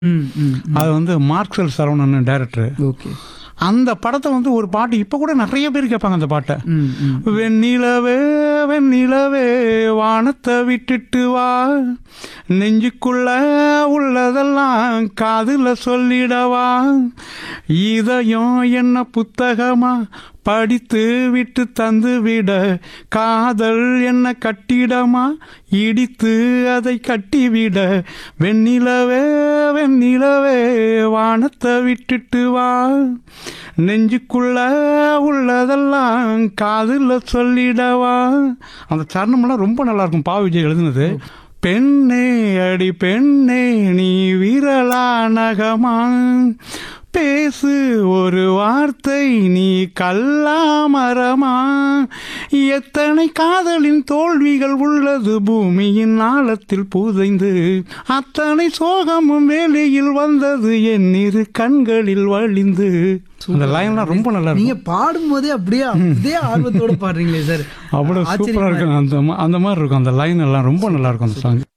ம் ம் அது வந்து மார்க்சல் சரவணன் டைரக்டர் ஓகே அந்த படத்தை வந்து ஒரு பாட்டு இப்போ கூட நிறைய பேர் கேட்பாங்க அந்த பாட்டை ம் ம் வெண்ணிலவே வெண்ணிலவே வானத்தை விட்டுட்டு வா நெஞ்சுக்குள்ள உள்ளதெல்லாம் காதுல சொல்லிடவா இதயம் என்ன புத்தகமா படித்து விட்டு தந்து விட காதல் என்ன கட்டிடமா இடித்து அதை கட்டிவிட வெண்ணிலவே வெண்ணிலவே வானத்தை விட்டுட்டு வா நெஞ்சுக்குள்ள உள்ளதெல்லாம் காதுல சொல்லிடவா அந்த சரணமெல்லாம் ரொம்ப நல்லா இருக்கும் பா விஜய் எழுதுனது பெண்ணே அடி பெண்ணே நீ விரலா நகமா பேசு ஒரு வார்த்தை நீ கல்லாமரமா எத்தனை காதலின் தோல்விகள் உள்ளது பூமியின் ஆழத்தில் புதைந்து அத்தனை சோகமும் வேலையில் வந்தது என் இரு கண்களில் வழிந்து அந்த லைன்லாம் ரொம்ப நல்லா இருக்கும் நீங்க பாடும்போதே அப்படியே அதே ஆர்வத்தோட பாடுறீங்களே சார் அவ்வளோ சூப்பராக இருக்கும் அந்த மா- அந்த மாதிரி இருக்கும் அந்த லைன் எல்லாம் ரொம்ப நல்லா இருக்கும் அந்த சாங்